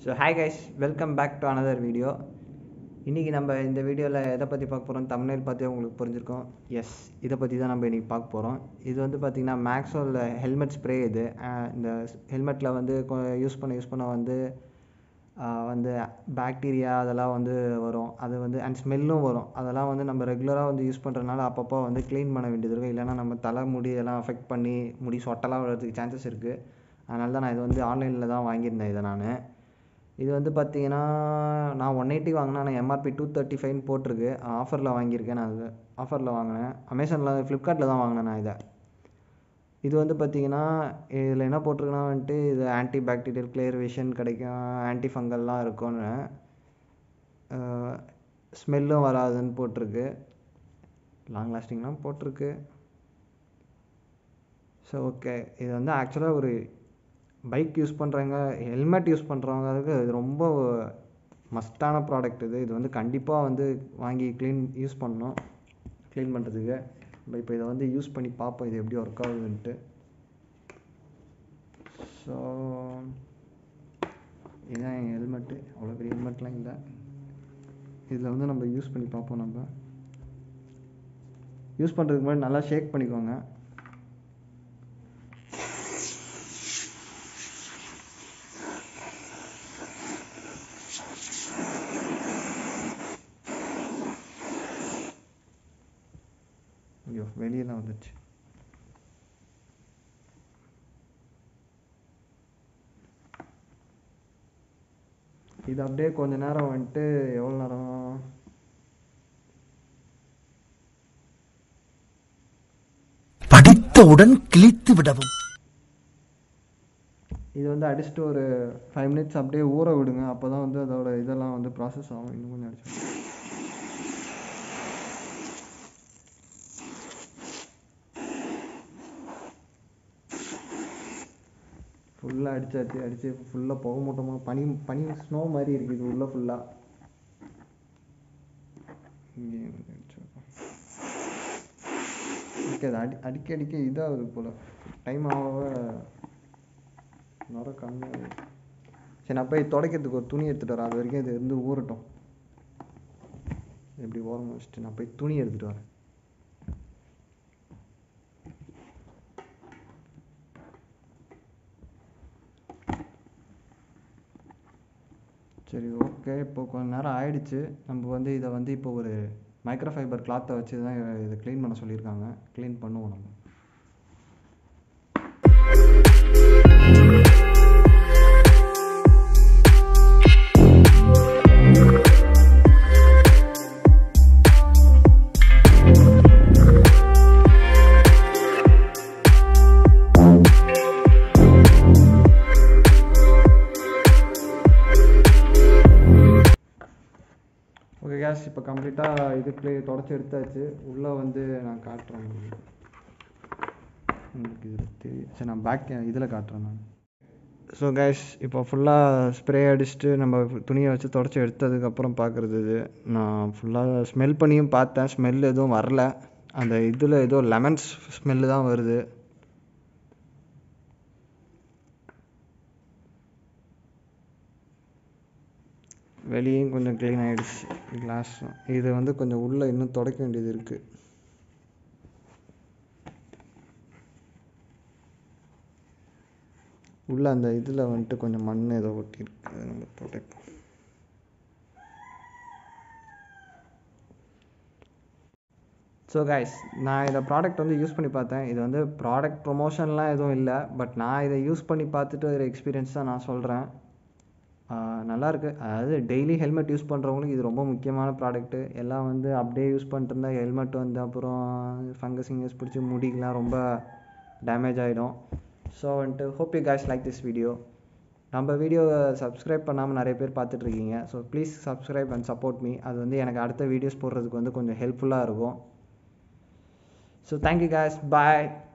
So hi guys welcome back to another video இன்றைக்கி நம்ம இந்த வீடியோவில் எதை பற்றி பார்க்க போகிறோம் தமிழ் பார்த்தே உங்களுக்கு புரிஞ்சிருக்கும் எஸ் இதை பற்றி தான் நம்ம இன்றைக்கி பார்க்க போகிறோம் இது வந்து பார்த்திங்கன்னா மேக்ஸோவில் ஹெல்மெட் ஸ்ப்ரே இது அஹ் இந்த ஹெல்மெட்டில் வந்து யூஸ் பண்ண யூஸ் பண்ண வந்து ஆஹ் வந்து பாக்டீரியா அதெல்லாம் வந்து வரும் அது வந்து அண்ட் ஸ்மெல்லும் வரும் அதெல்லாம் வந்து நம்ம ரெகுலராக வந்து யூஸ் பண்ணுறதுனால அப்பப்போ வந்து க்ளீன் பண்ண வேண்டியது இருக்கும் இல்லைன்னா நம்ம தலை முடி எல்லாம் அஃபெக்ட் பண்ணி முடி சொட்டெல்லாம் வர்றதுக்கு சான்சஸ் இருக்குது அதனால தான் நான் இது வந்து ஆன்லைனில் தான் வாங்கியிருந்தேன் இதை நான் இது வந்து பார்த்தீங்கன்னா நான் ஒன் எயிட்டி வாங்கினேன் ஆனால் எம்ஆர்பி டூ தேர்ட்டி ஃபைவ்னு போட்டிருக்கு ஆஃபரில் வாங்கியிருக்கேன் நான் அது ஆஃபரில் வாங்கினேன் அமேசானில் ஃப்ளிப்கார்ட்டில் தான் வாங்கினேன் நான் இதை இது வந்து பார்த்தீங்கன்னா இதில் என்ன போட்டிருக்குன்னா வந்துட்டு இது ஆன்டி பாக்டீரியல் கிளியர்வேஷன் கிடைக்கும் ஆன்டி ஃபங்கல்லாம் இருக்கும்னு ஸ்மெல்லும் வராதுன்னு போட்டிருக்கு லாங் லாஸ்டிங்லாம் போட்டிருக்கு ஸோ ஓகே இது வந்து ஆக்சுவலாக ஒரு பைக் யூஸ் பண்ணுறவங்க ஹெல்மெட் யூஸ் பண்ணுறவங்களுக்கு இது ரொம்ப மஸ்டான ப்ராடக்ட் இது இது வந்து கண்டிப்பாக வந்து வாங்கி க்ளீன் யூஸ் பண்ணணும் க்ளீன் பண்ணுறதுக்கு நம்ம இப்போ இதை வந்து யூஸ் பண்ணி பார்ப்போம் இது எப்படி ஒர்க் ஆகுதுன்ட்டு ஸோ இதுதான் என் ஹெல்மெட்டு அவ்வளோ பெரிய ஹெல்மெட்லாம் இல்லை இதில் வந்து நம்ம யூஸ் பண்ணி பார்ப்போம் நம்ம யூஸ் பண்ணுறதுக்கு முன்னாடி நல்லா ஷேக் பண்ணிக்கோங்க ஐயோ வெளியெல்லாம் வந்துச்சு இது அப்படியே கொஞ்ச நேரம் வந்துட்டு எவ்வளோ நேரம் படித்தவுடன் கிழித்து விடவும் இது வந்து அடிச்சுட்டு ஒரு ஃபைவ் மினிட்ஸ் அப்படியே ஊற விடுங்க அப்போ தான் வந்து அதோட இதெல்லாம் வந்து ப்ராசஸ் ஆகும் இன்னும் கொஞ்சம் அடிச்சு ஃபுல்லாக அடிச்சாச்சு அடிச்சு ஃபுல்லாக புகை மூட்டமாக பனி பனி ஸ்னோ மாதிரி இருக்குது இது உள்ள ஃபுல்லாக ஓகே அது அடி அடிக்க அடிக்க இதாகுது போல் டைம் ஆக நுர கம்மியாகுது சரி நான் போய் துடைக்கிறதுக்கு ஒரு துணி எடுத்துகிட்டு வரேன் அது வரைக்கும் இது இருந்து ஊறட்டும் எப்படி ஓரம் வச்சுட்டு நான் போய் துணி எடுத்துகிட்டு வரேன் சரி ஓகே இப்போ கொஞ்ச நேரம் ஆயிடுச்சு நம்ம வந்து இதை வந்து இப்போ ஒரு மைக்ரோ ஃபைபர் கிளாத்தை வச்சு தான் இதை க்ளீன் பண்ண சொல்லியிருக்காங்க க்ளீன் பண்ணுவோம் நம்ம ஓகே கேஸ் இப்போ கம்ப்ளீட்டாக இது க்ளே தொடச்சி எடுத்தாச்சு உள்ளே வந்து நான் காட்டுறேன் உங்களுக்கு. உங்களுக்கு இதில் தெரியும் சரி நான் பேக் இதில் காட்டுறேன் நான் ஸோ கேஸ் இப்போ ஃபுல்லாக ஸ்ப்ரே அடிச்சுட்டு நம்ம துணியை வச்சு தொடச்சி எடுத்ததுக்கப்புறம் பார்க்குறது இது நான் ஃபுல்லாக ஸ்மெல் பண்ணியும் பார்த்தேன் ஸ்மெல் எதுவும் வரல அந்த இதில் ஏதோ லெமன்ஸ் ஸ்மெல்லு தான் வருது வெளியும் கொஞ்சம் க்ளீன் ஆகிடுச்சு கிளாஸும் இது வந்து கொஞ்சம் உள்ளே இன்னும் துடைக்க வேண்டியது இருக்குது உள்ள அந்த இதில் வந்துட்டு கொஞ்சம் மண் ஏதோ ஒட்டியிருக்கு அதை நம்ம துடைப்போம் ஸோ கைஸ் நான் இதை ப்ராடக்ட் வந்து யூஸ் பண்ணி பார்த்தேன் இது வந்து ப்ராடக்ட் ப்ரொமோஷன்லாம் எதுவும் இல்லை பட் நான் இதை யூஸ் பண்ணி பார்த்துட்டு ஒரு எக்ஸ்பீரியன்ஸ் தான் நான் சொல்கிறேன் நல்லாயிருக்கு அதாவது டெய்லி ஹெல்மெட் யூஸ் பண்ணுறவங்களுக்கு இது ரொம்ப முக்கியமான ப்ராடக்ட்டு எல்லாம் வந்து அப்படியே யூஸ் பண்ணிட்டு இருந்தால் ஹெல்மெட் வந்து அப்புறம் ஃபங்கஸ் இங்கஸ் பிடிச்சி முடிக்கெலாம் ரொம்ப டேமேஜ் ஆகிடும் ஸோ வந்துட்டு hope you guys like this video நம்ம வீடியோவை சப்ஸ்கிரைப் பண்ணாமல் நிறைய பேர் பார்த்துட்ருக்கீங்க so please subscribe and support me அது வந்து எனக்கு அடுத்த வீடியோஸ் போடுறதுக்கு வந்து கொஞ்சம் ஹெல்ப்ஃபுல்லாக இருக்கும் ஸோ தேங்க்யூ கேஸ் பாய்